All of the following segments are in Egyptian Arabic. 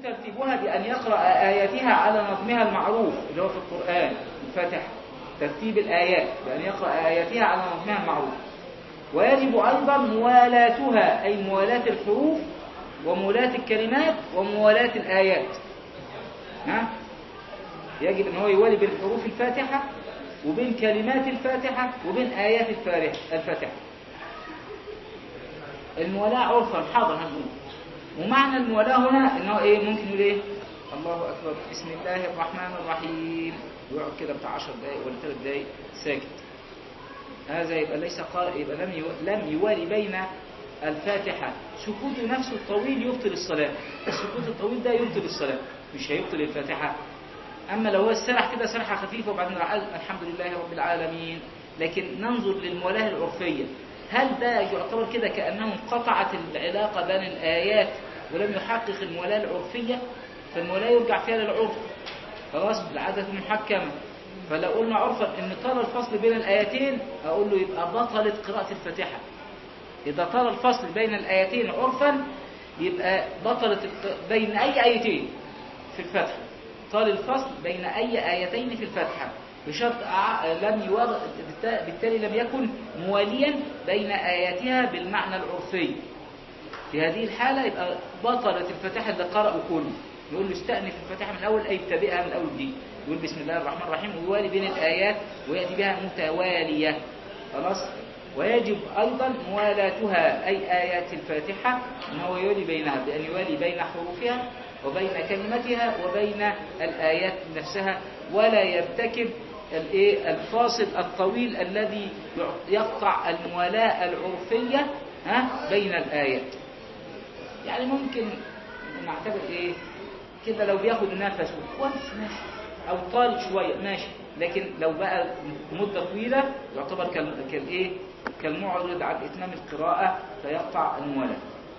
ترتيبها بأن يقرأ آياتها على نظمها المعروف اللي هو في القرآن الفاتحة ترتيب الآيات بأن يقرأ آياتها على نظمها المعروف ويجب أيضا موالاتها أي موالاة الحروف وموالاة الكلمات وموالاة الآيات ها؟ يجب أن هو يوالي بين حروف الفاتحة وبين كلمات الفاتحة وبين آيات الفاتحة الموالاة عرفا حاضر هنقول ومعنى الموالاة هنا انه ايه ممكن يقول ايه الله اكبر بسم الله الرحمن الرحيم ويقعد كده بتاع 10 دقائق ولا 3 دقائق ساكت هذا يبقى ليس قارئ يبقى لم لم يوالي بين الفاتحة سكوت نفسه الطويل يبطل الصلاة السكوت الطويل ده يبطل الصلاة مش هيبطل الفاتحة أما لو هو سرح كده سرحة خفيفة وبعدين راح الحمد لله رب العالمين لكن ننظر للموالاه العرفية هل ده يعتبر كده كأنه قطعت العلاقة بين الآيات ولم يحقق المولاة العرفية فالمولاة يرجع فيها للعرف خلاص العادة محكمة فلو قلنا عرفا ان طال الفصل بين الآيتين أقول له يبقى بطلت قراءة الفاتحة إذا طال الفصل بين الآيتين عرفا يبقى بطلت بين أي آيتين في الفتحة طال الفصل بين أي آيتين في الفتحة بشرط لم يوضع بالتالي لم يكن مواليا بين آياتها بالمعنى العرفي في هذه الحالة يبقى بطلت الفاتحة اللي قرأوا كله يقول له استأنف الفاتحة من الأول أي ابتدئها من الأول دي يقول بسم الله الرحمن الرحيم ويوالي بين الآيات ويأتي بها متوالية خلاص ويجب أيضا موالاتها أي آيات الفاتحة أن هو يوالي بينها بأن يوالي بين حروفها وبين كلمتها وبين الآيات نفسها ولا يرتكب الايه الفاصل الطويل الذي يقطع الموالاة العرفية ها بين الآيات يعني ممكن نعتبر ايه كده لو بياخد نفس كويس ماشي او طال شوية ماشي لكن لو بقى مدة طويلة يعتبر كالايه كالمعرض عن اتمام القراءة فيقطع الموالاة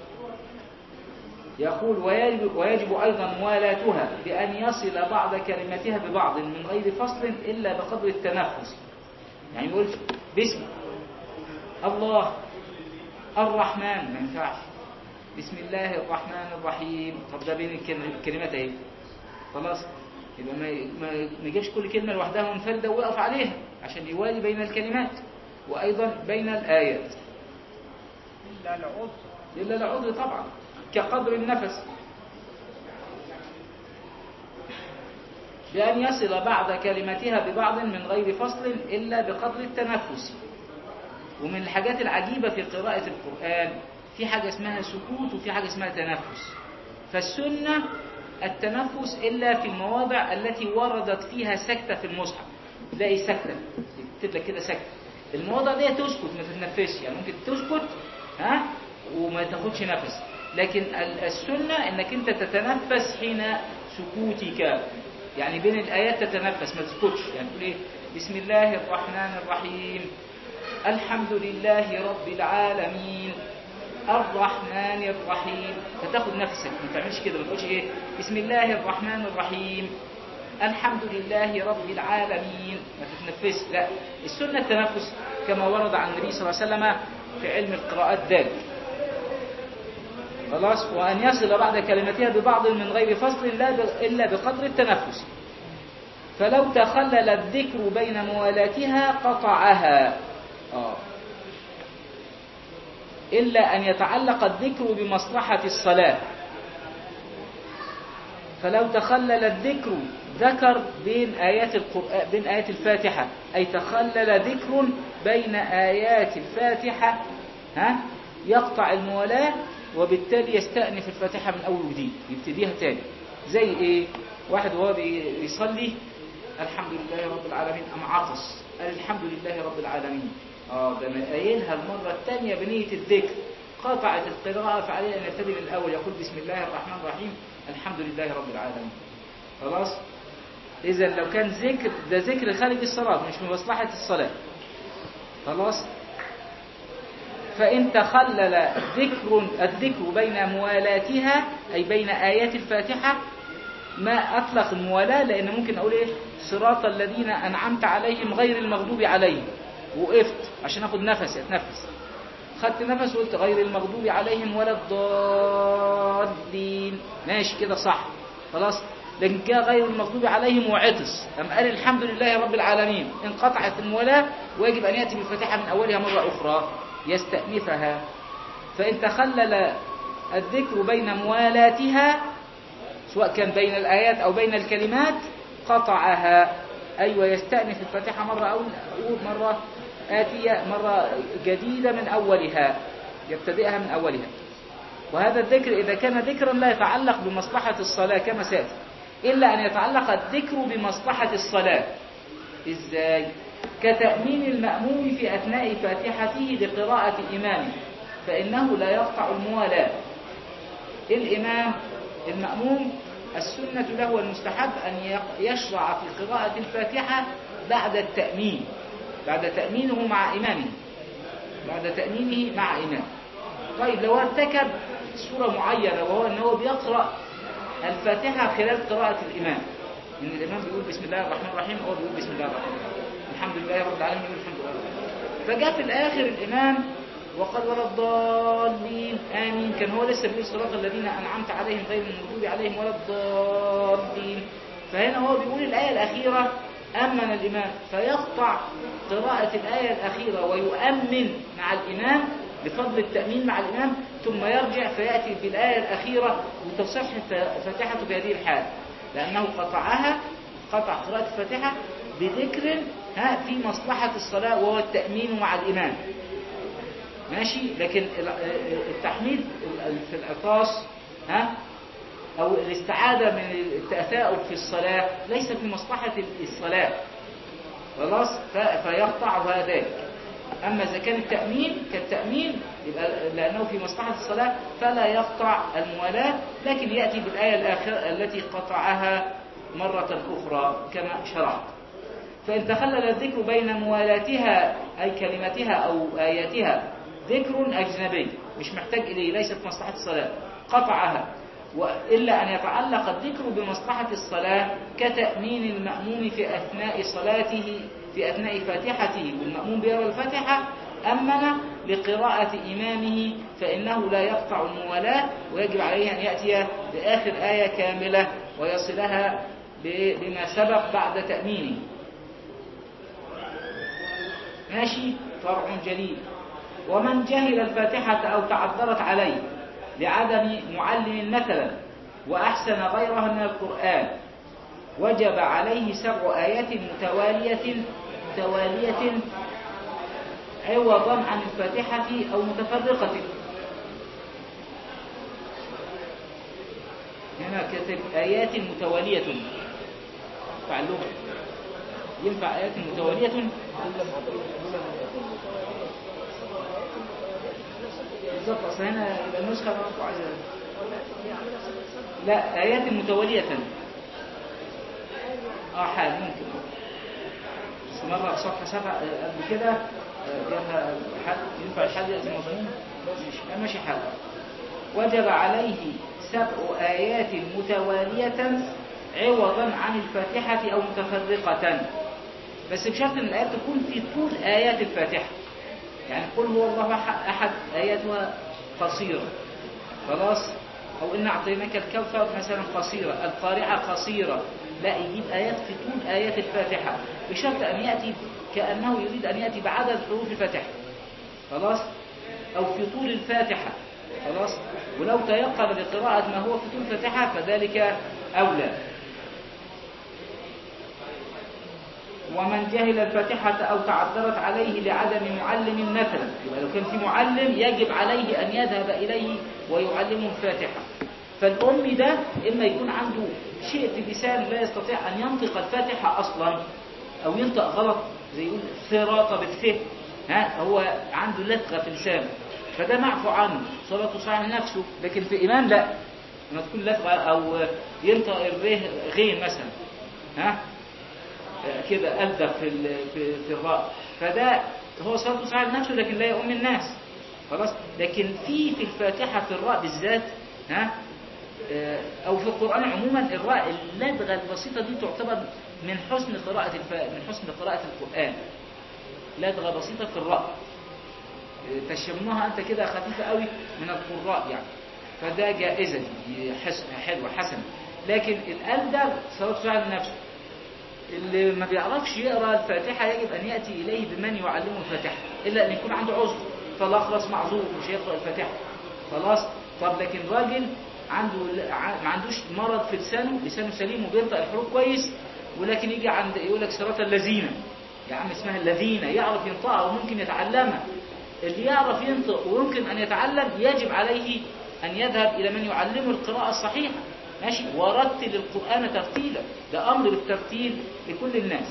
يقول ويجب, ويجب أيضا موالاتها بأن يصل بعض كلماتها ببعض من غير فصل إلا بقدر التنفس يعني يقول باسم الله الرحمن ما ينفعش بسم الله الرحمن الرحيم طب ده بين الكلمات اهي خلاص يبقى ما ما يجيش كل كلمة لوحدها منفردة ويقف عليها عشان يوالي بين الكلمات وأيضا بين الآيات إلا العذر إلا العذر طبعا كقدر النفس بأن يصل بعض كلماتها ببعض من غير فصل إلا بقدر التنفس ومن الحاجات العجيبة في قراءة القرآن في حاجة اسمها سكوت وفي حاجة اسمها تنفس فالسنة التنفس إلا في المواضع التي وردت فيها سكتة في المصحف تلاقي سكتة يكتب لك كده سكتة المواضع دي تسكت ما تتنفسش يعني ممكن تسكت ها وما تاخدش نفس لكن السنة انك انت تتنفس حين سكوتك يعني بين الآيات تتنفس ما تسكتش يعني تقول ايه بسم الله الرحمن الرحيم الحمد لله رب العالمين الرحمن الرحيم فتاخد نفسك ما تعملش كده ما تقولش ايه بسم الله الرحمن الرحيم الحمد لله رب العالمين ما تتنفس لا السنة التنفس كما ورد عن النبي صلى الله عليه وسلم في علم القراءات ذلك خلاص وأن يصل بعد كلمتها ببعض من غير فصل إلا بقدر التنفس فلو تخلل الذكر بين موالاتها قطعها آه. إلا أن يتعلق الذكر بمصلحة الصلاة فلو تخلل الذكر ذكر بين آيات القرآن بين آيات الفاتحة أي تخلل ذكر بين آيات الفاتحة ها يقطع الموالاة وبالتالي يستأنف الفاتحة من أول وجديد يبتديها تاني زي إيه واحد وهو بيصلي الحمد لله رب العالمين أم عطس قال الحمد لله رب العالمين اه ده انا قايلها المرة الثانية بنية الذكر قطعت القراءة فعليه أن يبتدي من الأول يقول بسم الله الرحمن الرحيم الحمد لله رب العالمين خلاص إذا لو كان ذكر ده ذكر خارج الصلاة مش من مصلحة الصلاة خلاص فإن تخلل ذكر الذكر بين موالاتها أي بين آيات الفاتحة ما أطلق الموالاة لأن ممكن أقول إيه صراط الذين أنعمت عليهم غير المغضوب عليهم وقفت عشان أخد نفسي أتنفس خدت نفس وقلت غير المغضوب عليهم ولا الضالين ماشي كده صح خلاص لكن جاء غير المغضوب عليهم وعطس أم قال الحمد لله رب العالمين انقطعت المولاة ويجب أن يأتي بالفاتحة من أولها مرة أخرى يستأنفها فإن تخلل الذكر بين موالاتها سواء كان بين الآيات أو بين الكلمات قطعها أيوة يستأنف الفاتحة مرة أو أو مرة آتية مرة جديدة من أولها يبتدئها من أولها وهذا الذكر إذا كان ذكرا لا يتعلق بمصلحة الصلاة كما سيأتي إلا أن يتعلق الذكر بمصلحة الصلاة إزاي؟ كتأمين المأموم في أثناء فاتحته لقراءة إمامه فإنه لا يقطع الموالاة الإمام المأموم السنة له والمستحب أن يشرع في قراءة الفاتحة بعد التأمين بعد تأمينه مع إمامه بعد تأمينه مع إمامه طيب لو ارتكب سورة معينة وهو أنه بيقرأ الفاتحة خلال قراءة الإمام إن الإمام بيقول بسم الله الرحمن الرحيم هو بيقول بسم الله الرحمن الرحيم الحمد لله رب العالمين يقول الحمد لله رب العالمين فجاء في الآخر الإمام وقال ولا الضالين آمين كان هو لسه بيقول صراط الذين أنعمت عليهم غير المغضوب عليهم ولا الضالين فهنا هو بيقول الآية الأخيرة أمن الإمام فيقطع قراءة الآية الأخيرة ويؤمن مع الإمام بفضل التأمين مع الإمام ثم يرجع فيأتي بالآية الأخيرة وتصح فاتحة في هذه الحال لأنه قطعها قطع قراءة الفاتحة بذكر ها في مصلحة الصلاة وهو التأمين مع الإمام ماشي لكن التحميد في العطاس ها أو الاستعادة من التأثاؤب في الصلاة ليس في مصلحة الصلاة خلاص فيقطع ذلك أما إذا كان التأمين كالتأمين يبقى لأنه في مصلحة الصلاة فلا يقطع الموالاة لكن يأتي بالآية الآخرة التي قطعها مرة أخرى كما شرعت فإن تخلل الذكر بين موالاتها أي كلمتها أو آياتها ذكر أجنبي مش محتاج إليه ليس في مصلحة الصلاة قطعها وإلا أن يتعلق الذكر بمصلحة الصلاة كتأمين المأموم في أثناء صلاته في أثناء فاتحته والمأموم بيرى الفاتحة أمن لقراءة إمامه فإنه لا يقطع الموالاة ويجب عليه أن يأتي بآخر آية كاملة ويصلها بما سبق بعد تأمينه ماشي فرع جليل ومن جهل الفاتحة أو تعذرت عليه لعدم معلم مثلا وأحسن غيرها من القرآن وجب عليه سبع آيات متوالية متوالية عوضا عن الفاتحة أو متفرقة هنا كتب آيات متوالية ينفع اللغة ينفع آيات متوالية بالظبط اصل هنا النسخة برضه عايزة لا آيات متوالية اه حال ممكن بس مرة في صفحة سبعة قبل كده جابها حد ينفع الحد يأتي مضمون ماشي ماشي حال وجب عليه سبع آيات متوالية عوضا عن الفاتحة أو متفرقة بس بشرط أن الآيات تكون في طول آيات الفاتحة يعني قل هو الله أحد آياتها قصيرة خلاص أو إن أعطيناك الكوثر مثلا قصيرة القارعة قصيرة لا يجيب آيات في طول آيات الفاتحة بشرط أن يأتي كأنه يريد أن يأتي بعدد حروف الفاتحة خلاص أو في طول الفاتحة خلاص ولو تيقن بقراءة ما هو في طول الفاتحة فذلك أولى ومن جهل الفاتحة أو تعذرت عليه لعدم معلم مثلا يبقى لو كان في معلم يجب عليه أن يذهب إليه ويعلمه الفاتحة فالأم ده إما يكون عنده شيء في اللسان لا يستطيع أن ينطق الفاتحة أصلا أو ينطق غلط زي يقول ثراطة بالث ها هو عنده لثغة في لسانه فده معفو عنه صلاته صحيح نفسه لكن في إمام لا لما تكون لثغة أو ينطق الره غين مثلا ها كده ألدغ في في في الراء فده هو صلاته صحيح نفسه لكن لا يؤم الناس خلاص لكن في في الفاتحة في الراء بالذات ها أو في القرآن عموما الراء اللدغة البسيطة دي تعتبر من حسن قراءة الف... من حسن قراءة القرآن لدغة بسيطة في الراء تشمها أنت كده خفيفة قوي من القراء يعني فده جائزة دي حس- حلوة حسنة لكن الألدغ سواء سؤال نفسه اللي ما بيعرفش يقرأ الفاتحة يجب أن يأتي إليه بمن يعلمه الفاتحة إلا أن يكون عنده عذر فالأخرس معذور مش هيقرأ الفاتحة خلاص طب لكن راجل عنده ما عندوش مرض في لسانه لسانه سليم وبينطق الحروف كويس ولكن يجي عند يقول لك صراط الذين يا عم اسمها الذين يعرف ينطقها وممكن يتعلمها اللي يعرف ينطق ويمكن أن يتعلم يجب عليه أن يذهب إلى من يعلمه القراءة الصحيحة ماشي ورتل القرآن ترتيلا ده أمر بالترتيل لكل الناس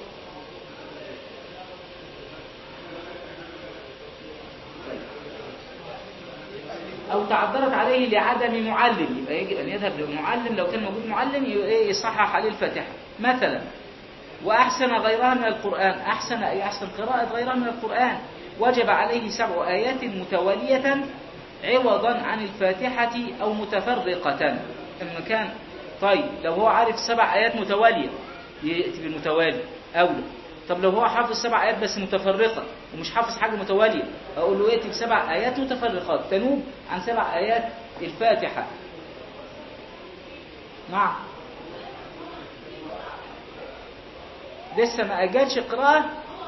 أو تعذرت عليه لعدم معلم يبقى يجب أن يذهب لمعلم لو كان موجود معلم ي- إيه يصحح عليه الفاتحة مثلا وأحسن غيرها من القرآن أحسن أي أحسن قراءة غيرها من القرآن وجب عليه سبع آيات متوالية عوضا عن الفاتحة أو متفرقة إما كان طيب لو هو عارف سبع آيات متوالية يأتي بالمتوالي أولى طب لو هو حافظ سبع آيات بس متفرقة ومش حافظ حاجة متوالية أقول له يأتي بسبع آيات متفرقات تنوب عن سبع آيات الفاتحة نعم لسه ما أجالش قراءة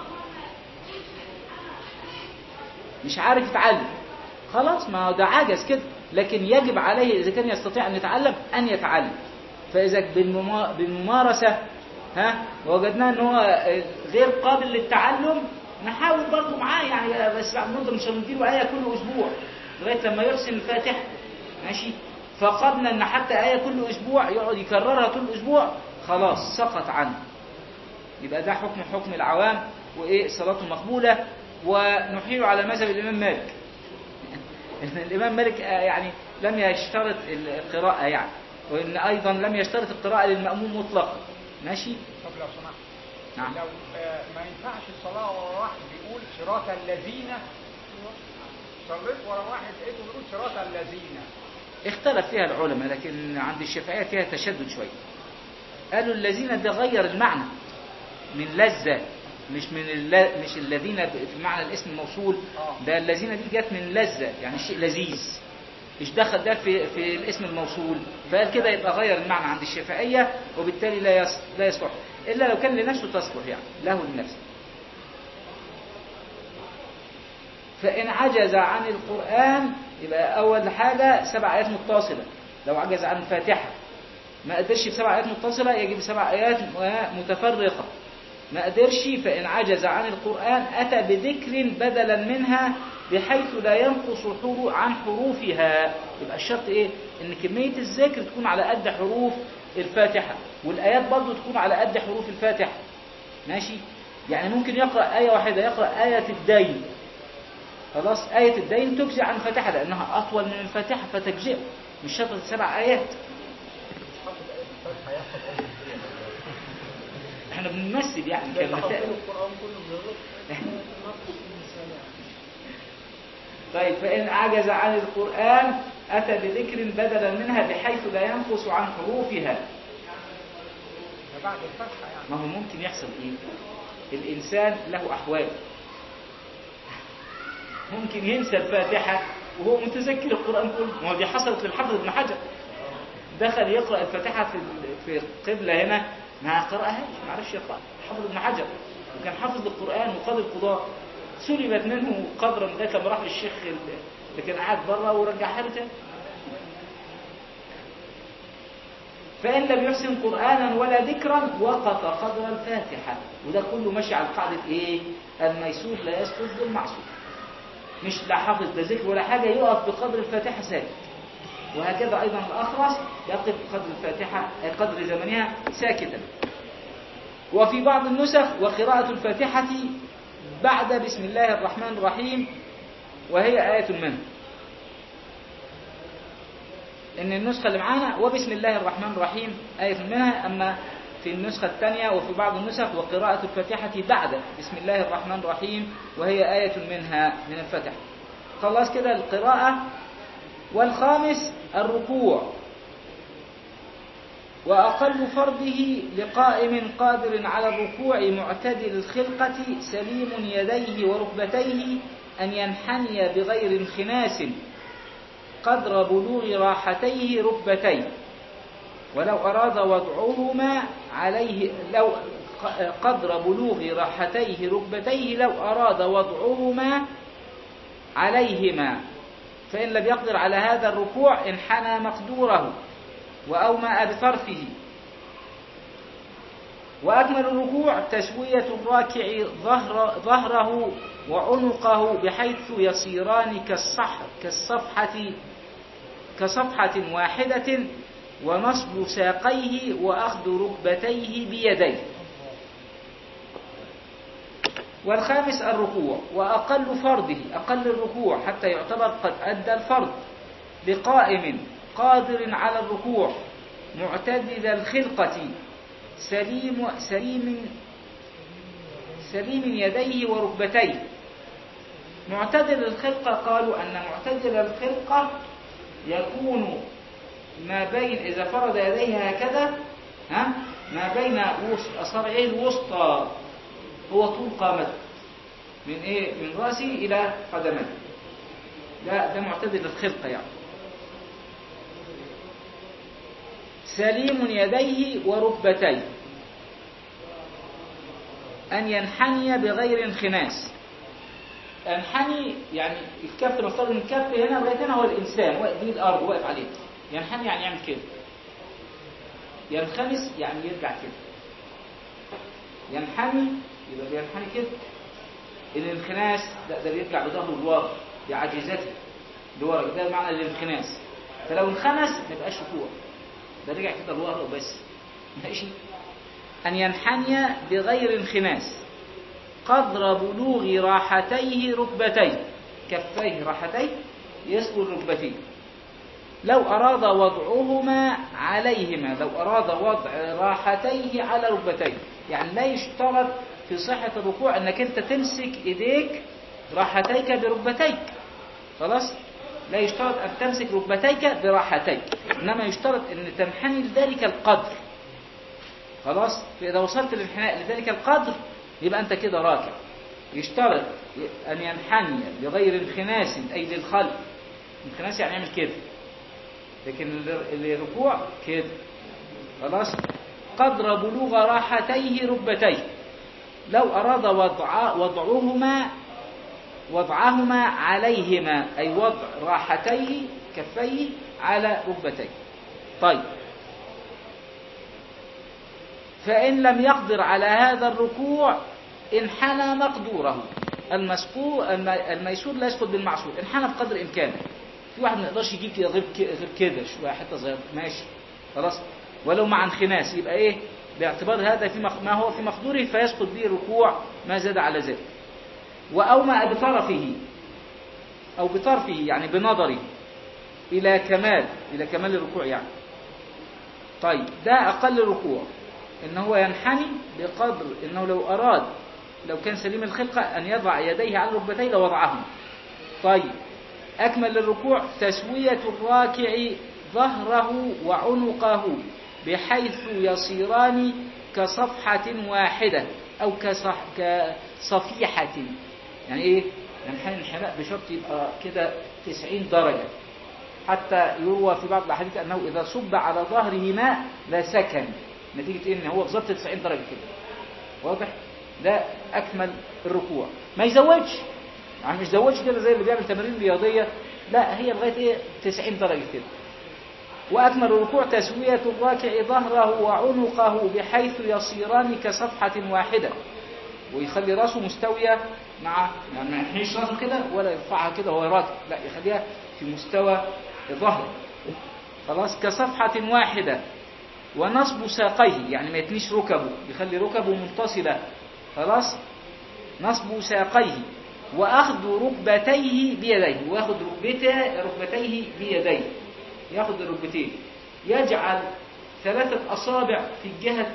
مش عارف يتعلم خلاص ما هو ده عجز كده لكن يجب عليه إذا كان يستطيع أن يتعلم أن يتعلم فإذا بالمما- بالممارسة ها وجدناه ان هو غير قابل للتعلم نحاول برضه معاه يعني بس بعد مده مش هنديله ايه كل اسبوع لغايه لما يحسن الفاتحه ماشي فقدنا ان حتى ايه كل اسبوع يقعد يكررها كل اسبوع خلاص سقط عنه يبقى ده حكم حكم العوام وايه صلاته مقبوله ونحيل على مذهب الامام مالك ان الامام مالك آه، يعني لم يشترط القراءه يعني وان ايضا لم يشترط القراءه للماموم مطلقا ماشي طب لو سمحت نعم لو آه، ما ينفعش الصلاة ورا واحد بيقول صراط الذين صليت ورا واحد لقيته بيقول صراط الذين اختلف فيها العلماء لكن عند الشافعية فيها تشدد شوية قالوا الذين ده غير المعنى من لذة مش من الل... مش الذين ب- في معنى الاسم الموصول ده الذين دي جت من لذة يعني شيء لذيذ مش دخل ده في في الاسم الموصول فقال كده يبقى غير المعنى عند الشافعية وبالتالي لا يص... لا يصلح الا لو كان لنفسه تصلح يعني له لنفسه فإن عجز عن القرآن يبقى أول حاجة سبع آيات متصلة لو عجز عن الفاتحة ما قدرش بسبع آيات متصلة يجب سبع آيات متفرقة ما قدرش فإن عجز عن القرآن أتى بذكر بدلا منها بحيث لا ينقص حرو عن حروفها يبقى الشرط إيه؟ إن كمية الذكر تكون على قد حروف الفاتحة والآيات برضو تكون على قد حروف الفاتحة ماشي؟ يعني ممكن يقرأ آية واحدة يقرأ آية الدين خلاص آية الدين تجزي عن الفاتحة لأنها أطول من الفاتحة فتجزئه مش شرط سبع آيات احنا بنمثل يعني كمثال طيب فإن عجز عن القرآن أتى بذكر بدلا منها بحيث لا ينقص عن حروفها ده بعد الفتحة يعني ما هو ممكن يحصل إيه الإنسان له أحوال ممكن ينسى الفاتحة وهو متذكر القرآن كله ما هو دي حصلت للحافظ ابن حجر دخل يقرأ الفاتحة في ال- في القبلة هنا ما قرأهاش ما عرفش يقرأ حافظ ابن حجر وكان حافظ القرآن وقاضي القضاء سلبت منه قدرا لغاية لما راح للشيخ اللي كان قاعد بره ورجعها له تاني فإن لم يحسن قرآنا ولا ذكرا وقف قدر الفاتحة وده كله ماشي على قاعدة إيه؟ الميسور لا يسقط بالمعصوم مش لا حافظ لا ذكر ولا حاجة يقف بقدر الفاتحة ساكت وهكذا أيضا الأخرس يقف بقدر الفاتحة أي قدر زمنها ساكتا وفي بعض النسخ وقراءة الفاتحة بعد بسم الله الرحمن الرحيم وهي آية منه إن النسخة اللي معانا وبسم الله الرحمن الرحيم آية منها أما في النسخة الثانية وفي بعض النسخ وقراءة الفاتحة بعد بسم الله الرحمن الرحيم وهي آية منها من الفتح خلاص كده القراءة والخامس الركوع وأقل فرضه لقائم قادر على الركوع معتدل الخلقة سليم يديه وركبتيه أن ينحني بغير انخناس قدر بلوغ راحتيه ركبتيه ولو أراد وضعهما عليه لو قدر بلوغ راحتيه ركبتيه لو أراد وضعهما عليهما فإن لم يقدر على هذا الركوع انحنى مقدوره وأومأ بطرفه وأكمل الركوع تسوية الراكع ظهر ظهره وعنقه بحيث يصيران كالصح كالصفحة كصفحة واحدة ونصب ساقيه وأخذ ركبتيه بيديه والخامس الركوع وأقل فرضه أقل الركوع حتى يعتبر قد أدى الفرض بقائم قادر على الركوع معتدل الخلقة سليم سليم سليم يديه وركبتيه معتدل الخلقة قالوا أن معتدل الخلقة يكون ما بين إذا فرض يديه هكذا ها ما بين أصابعه الوسطى هو طول قامته من إيه من رأسه إلى قدميه ده ده معتدل الخلقة يعني سليم يديه وركبتيه أن ينحني بغير انخناس انحني يعني الكف نفترض ان الكف هنا لغايه هنا هو الانسان واقف دي الارض واقف عليه ينحني يعني يعمل كده ينخمس يعني يرجع كده ينحني يبقى بينحني كده الانخناس لا ده بيرجع بظهره لورا بعجزته لورا ده معنى الانخناس فلو انخنس ما يبقاش ركوع ده رجع كده لورا وبس ماشي أن ينحني بغير انخناس قدر بلوغ راحتيه ركبتيه كفيه راحتيه يسلو ركبتيه لو أراد وضعهما عليهما لو أراد وضع راحتيه على ركبتيه يعني لا يشترط في صحة الركوع أنك أنت تمسك إيديك راحتيك بركبتيك خلاص لا يشترط أن تمسك ركبتيك براحتيك إنما يشترط أن تنحني لذلك القدر خلاص فإذا وصلت للانحناء لذلك القدر يبقى أنت كده راكع يشترط أن ينحني لغير انخناس أي للخلف انخناس يعني يعمل كده لكن الركوع كده خلاص قدر بلوغ راحتيه ركبتيه لو أراد وضع وضعهما وضعهما عليهما أي وضع راحتيه كفيه على ركبتيه طيب فإن لم يقدر على هذا الركوع انحنى مقدوره المسقور الميسور لا يسقط بالمعصور انحنى بقدر إمكانه في واحد ما يقدرش يجيب كده غير غير كده شويه حته صغيره ماشي خلاص ولو مع انخناس يبقى ايه باعتبار هذا في ما هو في مقدوره فيسقط به ركوع ما زاد على ذلك وأومأ بطرفه أو بطرفه يعني بنظره إلى كمال إلى كمال الركوع يعني طيب ده أقل ركوع إن هو ينحني بقدر إنه لو أراد لو كان سليم الخلقة أن يضع يديه على ركبتيه لوضعهم طيب أكمل الركوع تسوية الراكع ظهره وعنقه بحيث يصيران كصفحة واحدة أو كصح كصفيحة يعني إيه؟ ينحني الانحناء بشرط يبقى كده 90 درجة حتى يروى في بعض الأحاديث أنه إذا صب على ظهره ماء لا سكن نتيجة إن هو بالظبط 90 درجة كده واضح؟ ده أكمل الركوع ما يزودش يعني مش زودش كده زي اللي بيعمل تمارين رياضية لا هي لغاية إيه 90 درجة كده وأكمل الركوع تسوية الراكع ظهره وعنقه بحيث يصيران كصفحة واحدة ويخلي راسه مستوية مع يعني ما يحنيش راسه كده ولا يرفعها كده وهو راكع لا يخليها في مستوى ظهره خلاص كصفحة واحدة ونصب ساقيه يعني ما يتنيش ركبه يخلي ركبه متصلة خلاص نصب ساقيه وأخذ ركبتيه بيديه ويأخذ ركبته ركبتيه بيديه ياخد الركبتين يجعل ثلاثة أصابع في الجهة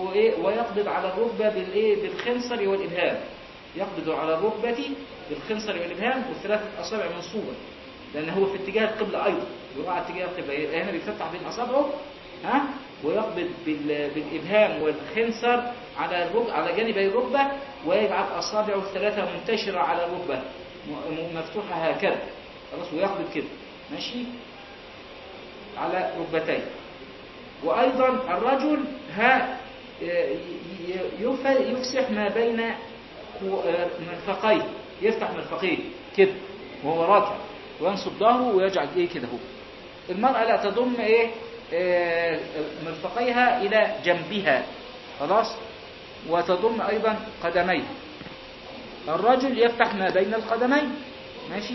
ويقبض على الركبة بالإيه بالخنصر والإبهام يقبض على الركبة بالخنصر والإبهام والثلاثة أصابع منصوبة لأن هو في اتجاه القبلة أيضا يراعى اتجاه القبلة هنا بيفتح بين أصابعه ها ويقبض بالإبهام والخنصر على الركبة على جانبي الركبة ويجعل أصابعه الثلاثة منتشرة على الركبة م- م- مفتوحة هكذا خلاص ويقبض كده ماشي على ركبتيه وأيضا الرجل ها ي- ي- يف- يفسح ما بين كو- مرفقيه يفتح مرفقيه كده وهو راكع وينصب ظهره ويجعل ايه كده هو المرأة لا تضم ايه آه، مرفقيها الى جنبها خلاص وتضم ايضا قدميها الرجل يفتح ما بين القدمين ماشي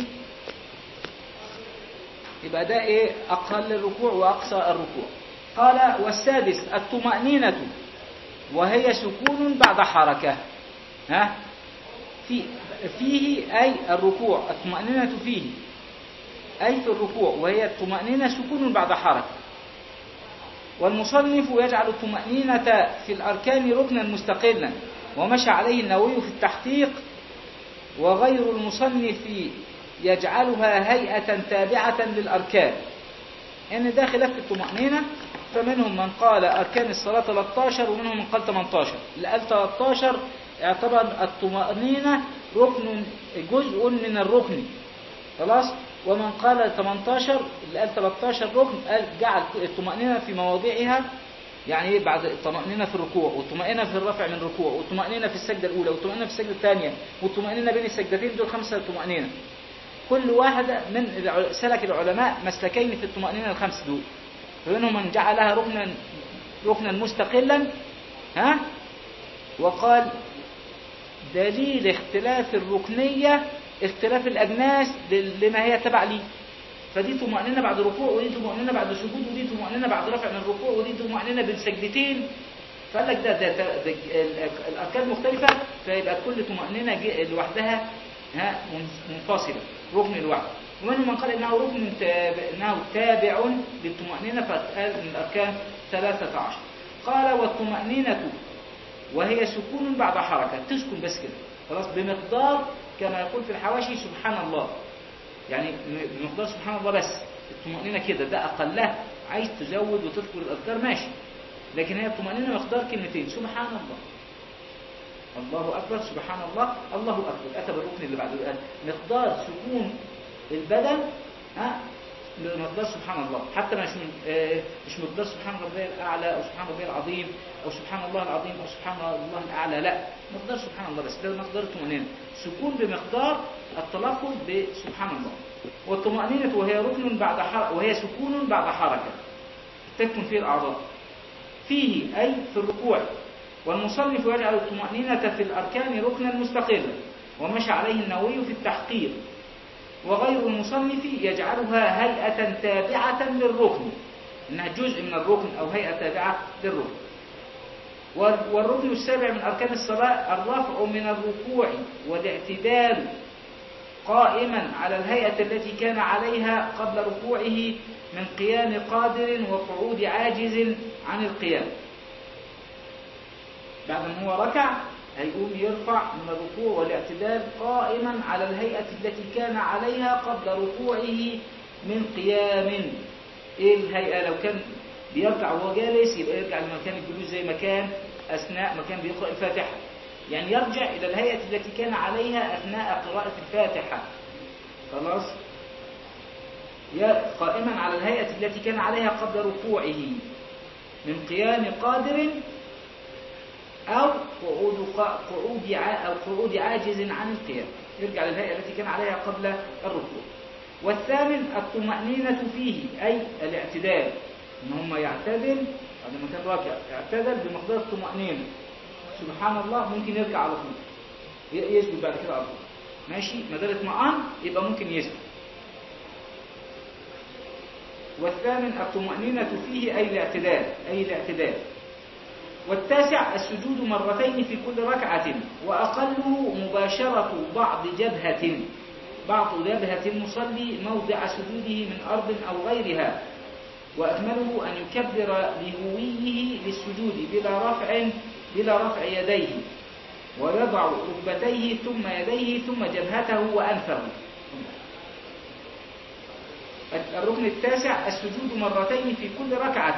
يبقى ده ايه اقل الركوع واقصى الركوع قال والسادس الطمأنينة وهي سكون بعد حركة ها في فيه أي الركوع الطمأنينة فيه أي في الركوع وهي الطمأنينة سكون بعد حركة والمصنف يجعل الطمأنينة في الأركان ركنا مستقلا ومشى عليه النووي في التحقيق وغير المصنف يجعلها هيئة تابعة للأركان إن ده خلاف في الطمأنينة فمنهم من قال أركان الصلاة 13 ومنهم من قال 18 اللي قال 13 اعتبر الطمأنينة ركن جزء من الركن خلاص ومن قال 18 اللي قال 13 ركن قال جعل الطمأنينة في مواضعها يعني ايه بعد الطمأنينة في الركوع والطمأنينة في الرفع من الركوع والطمأنينة في السجدة الأولى والطمأنينة في السجدة الثانية والطمأنينة بين السجدتين دول خمسة طمأنينة كل واحدة من الع- سلك العلماء مسلكين في الطمأنينة الخمس دول فمنهم من جعلها ركنا ركنا مستقلا ها وقال دليل اختلاف الركنية اختلاف الأجناس لل- لما هي تبع ليه فدي طمأنينة بعد ركوع ودي طمأنينة بعد سجود ودي طمأنينة بعد رفع من الركوع ودي طمأنينة بين سجدتين فقال لك ده, ده, ده, ده ال- الأركان مختلفة فيبقى كل طمأنينة ج- لوحدها ها من- منفصلة ركن لوحده ومنهم من قال إنه ركن تابع إنه تابع للطمأنينة فقال من الأركان 13 قال والطمأنينة وهي سكون بعد حركة تسكن بس كده خلاص بمقدار كما يقول في الحواشي سبحان الله يعني م- بمقدار سبحان الله بس الطمأنينة كده ده أقلها عايز تزود وتذكر الأذكار ماشي لكن هي الطمأنينة مقدار كلمتين سبحان الله الله أكبر سبحان الله الله أكبر أتى بالركن اللي بعده قال مقدار سكون البدن ها مقدار سبحان الله حتى مش من آه، مش مقدار سبحان ربي الأعلى أو سبحان ربي العظيم أو سبحان الله العظيم أو سبحان الله الأعلى لا مقدار سبحان الله بس ده مقدار الطمأنينة سكون بمقدار التلفظ بسبحان الله والطمأنينة وهي ركن بعد حركة وهي سكون بعد حركة تكن فيه الأعضاء فيه أي في الركوع والمصنف يجعل الطمأنينة في الأركان ركنا مستقلا ومشى عليه النووي في التحقيق وغير المصنف يجعلها هيئة تابعة للركن إنها جزء من الركن أو هيئة تابعة للركن وال- والركن السابع من أركان الصلاة الرفع من الركوع والاعتدال قائما على الهيئة التي كان عليها قبل ركوعه من قيام قادر وقعود عاجز عن القيام بعد ما هو ركع هيقوم يرفع من الركوع والاعتدال قائما على الهيئة التي كان عليها قبل ركوعه من قيام ايه الهيئة لو كان بيركع وهو جالس يبقى يرجع لمكان الجلوس زي ما كان أثناء ما كان بيقرأ الفاتحة يعني يرجع إلى الهيئة التي كان عليها أثناء قراءة الفاتحة خلاص يا- قائما على الهيئة التي كان عليها قبل ركوعه من قيام قادر أو قعود قا- قعود ع- أو قعود عاجز عن القيام يرجع للهيئة التي كان عليها قبل الركوع والثامن الطمأنينة فيه أي الاعتدال إن هم يعتدل بعد ما كان راكع يعتدل بمقدار الطمأنينة سبحان الله ممكن يرجع على طول ي- يسجد بعد كده على طول ماشي ما دام اطمئن يبقى ممكن يسجد والثامن الطمأنينة فيه أي الاعتدال أي الاعتدال والتاسع السجود مرتين في كل ركعة وأقله مباشرة بعض جبهة بعض جبهة المصلي موضع سجوده من أرض أو غيرها وأكمله أن يكبر لهويه للسجود بلا رفع بلا رفع يديه ويضع ركبتيه ثم يديه ثم جبهته وأنفه الركن التاسع السجود مرتين في كل ركعة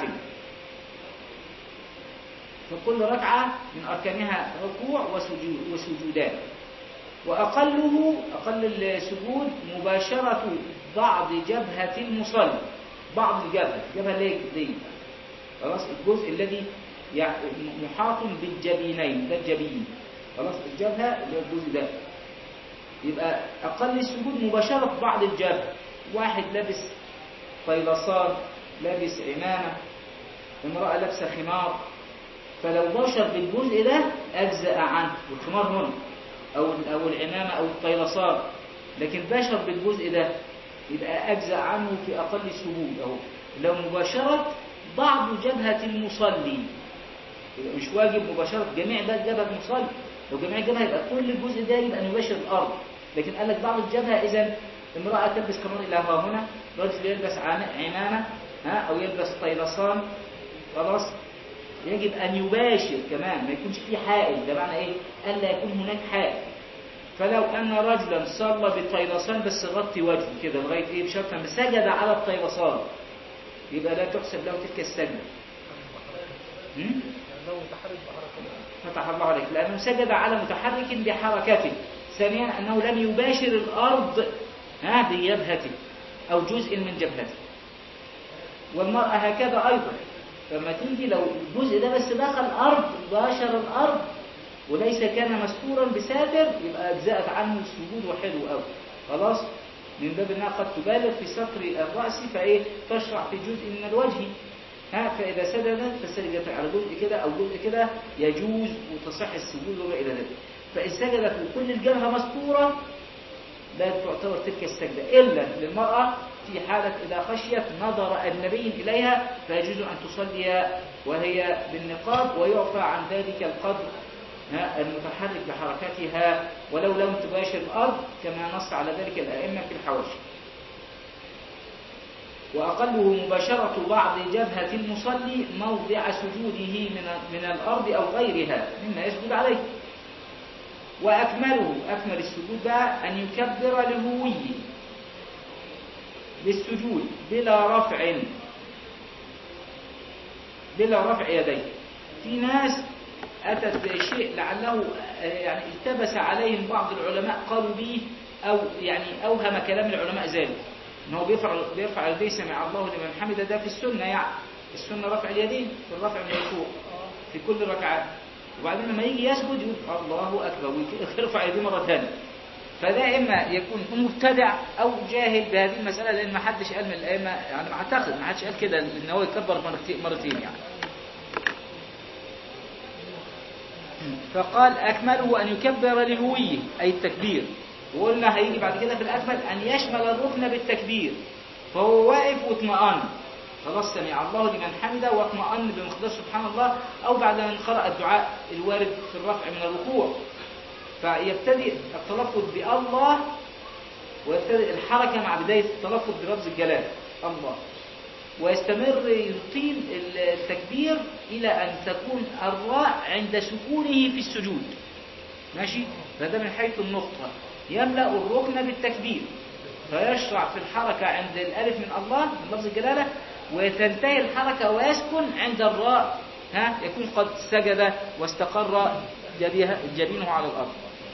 في كل ركعة من أركانها ركوع وسجود وسجودان وأقله أقل السجود مباشرة بعض جبهة المصلي بعض الجبهة الجبهة اللي هي دي خلاص الجزء الذي يع- محاط بالجبينين ده الجبين خلاص الجبهة اللي هو الجزء ده يبقى أقل السجود مباشرة بعض الجبهة واحد لابس فيلصان لابس عمامة امرأة لابسة خمار فلو بشر بالجزء ده أجزأ عنه والخمار هنا أو أو العمامة أو الطيلسان لكن بشر بالجزء ده يبقى أجزأ عنه في أقل السجود أهو لو مباشرة بعض جبهة المصلي يبقى مش واجب مباشرة جميع بقى جبهة المصلي لو جميع الجبهة يبقى كل الجزء ده يبقى يباشر الأرض لكن قال لك بعض الجبهة إذا امرأة تلبس كمان إلى ها هنا رجل يلبس عن- عمامة ها أو يلبس طيلسان خلاص يجب أن يباشر كمان ما يكونش فيه حائل ده معنى إيه؟ ألا يكون هناك حائل فلو أن رجلا صلى بالطيلسان بس غطي وجهه كده لغاية إيه بشرط أن سجد على الطيلسان يبقى لا تحسب له تلك السجدة هم؟ لأنه متحرك بحركة فتح الله عليك لأنه سجد على متحرك بحركته ثانيا أنه لم يباشر الأرض ها بجبهته أو جزء من جبهته والمرأة هكذا أيضا فما تيجي لو الجزء ده بس دخل الأرض باشر الأرض وليس كان مستورا بساتر يبقى أجزأت عنه السجود وحلو أوي خلاص من باب أنها قد تبالغ في ستر الرأس فإيه تشرع في جزء من الوجه ها فإذا سجدت فسجدت على جزء كده أو جزء كده يجوز وتصح السجود وما إلى ذلك فإن سجدت وكل الجبهة مستورة لا تعتبر تلك السجدة إلا للمرأة في حالة إذا خشيت نظر النبي إليها فيجوز أن تصلي وهي بالنقاب ويعفى عن ذلك القدر ها، المتحرك بحركتها ولو لم تباشر الأرض كما نص على ذلك الأئمة في الحواشي وأقله مباشرة بعض جبهة المصلي موضع سجوده من من الأرض أو غيرها مما يسجد عليه وأكمله أكمل السجود بقى أن يكبر لهويه للسجود بلا رفع بلا رفع يديه في ناس أتت بشيء لعله آه، يعني التبس عليهم بعض العلماء قالوا به أو يعني أوهم كلام العلماء ذلك إن هو بيرفع بيرفع يديه سمع الله لمن حمده ده في السنة يعني السنة رفع اليدين في الرفع من الفوق في كل ركعة وبعدين لما يجي يسجد يقول الله أكبر ويرفع يديه مرة ثانية فده إما يكون مبتدع أو جاهل بهذه المسألة لأن ما حدش قال من الأئمة يعني ما أعتقد ما حدش قال كده إن هو يكبر مرتين مرتين يعني فقال أكمله أن يكبر لهويه أي التكبير وقلنا هيجي بعد كده في الأكمل أن يشمل الركن بالتكبير فهو واقف واطمأن خلاص سمع الله لمن حمده واطمأن بمقدار سبحان الله أو بعد أن قرأ الدعاء الوارد في الرفع من الركوع فيبتدئ التلفظ بالله ويبتدئ الحركة مع بداية التلفظ بلفظ الجلال الله ويستمر يطيل التكبير إلى أن تكون الراء عند سكونه في السجود ماشي فده من حيث النقطة يملأ الركن بالتكبير فيشرع في الحركة عند الألف من الله من لفظ الجلالة وتنتهي الحركة ويسكن عند الراء ها يكون قد سجد واستقر جبيه- جبينه على الأرض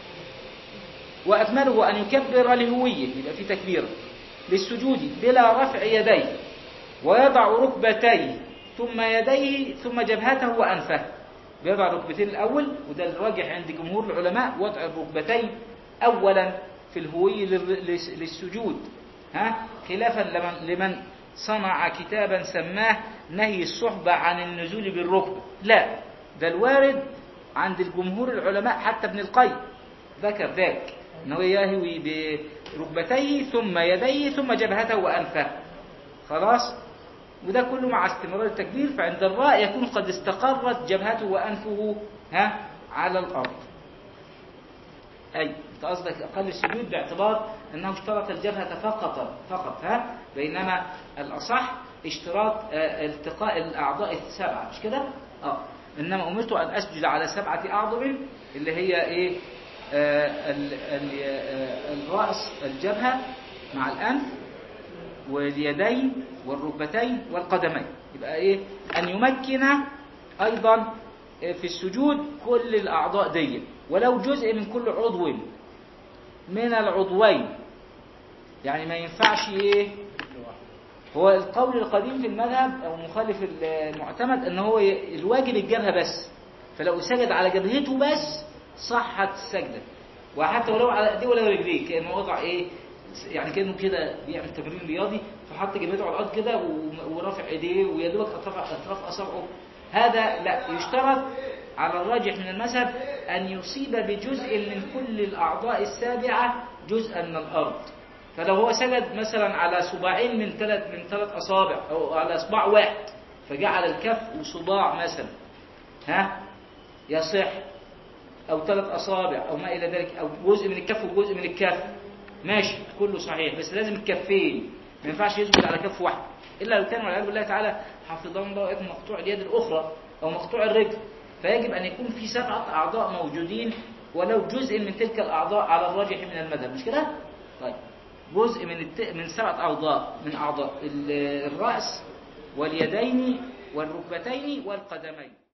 وأكمله أن يكبر لهويه يبقى في تكبير للسجود بلا رفع يديه ويضع ركبتيه ثم يديه ثم جبهته وأنفه بيضع الركبتين الأول وده الراجح عند جمهور العلماء وضع الركبتين أولا في الهوي لل- للس- للسجود ها خلافا لمن, لمن صنع كتابا سماه نهي الصحبة عن النزول بالركبة لا ده الوارد عند الجمهور العلماء حتى ابن القيم ذكر ذلك انه يهوي بركبتيه ثم يديه ثم جبهته وانفه خلاص وده كله مع استمرار التكبير فعند الراء يكون قد استقرت جبهته وانفه ها على الارض اي انت قصدك اقل السجود باعتبار انه اشترط الجبهه فقط فقط ها بينما الاصح اشتراط آه، التقاء الاعضاء السبعه مش كده اه انما امرت ان اسجد على سبعه اعظم اللي هي ايه آه، ال- ال- آه، الراس الجبهه مع الانف واليدين والركبتين والقدمين يبقى ايه ان يمكن ايضا في السجود كل الاعضاء دي ولو جزء من كل عضو من العضوين يعني ما ينفعش ايه هو القول القديم في المذهب او مخالف المعتمد ان هو ي- الواجب الجبهه بس فلو سجد على جبهته بس صحت السجده وحتى ولو على ايديه ولا رجليه كانه وضع ايه يعني كانه كده بيعمل تمرين رياضي فحط جبهته على الارض كده و- ورافع ايديه ويا دوبك اطراف اطراف اصابعه هذا لا يشترط على الراجح من المذهب ان يصيب بجزء من كل الاعضاء السابعه جزءا من الارض فلو هو سجد مثلا على صباعين من ثلاث من ثلاث اصابع او على اصبع واحد فجعل الكف وصباع مثلا ها يصح او ثلاث اصابع او ما الى ذلك او جزء من الكف وجزء من الكف ماشي كله صحيح بس لازم الكفين ما ينفعش يسجد على كف واحد الا لو كان والعياذ بالله تعالى حفظهم الله وإياكم مقطوع اليد الاخرى او مقطوع الرجل فيجب ان يكون في سبعه اعضاء موجودين ولو جزء من تلك الاعضاء على الراجح من المذهب مش كده؟ طيب جزء من الت... من سبعه اعضاء من اعضاء ال- الراس واليدين والركبتين والقدمين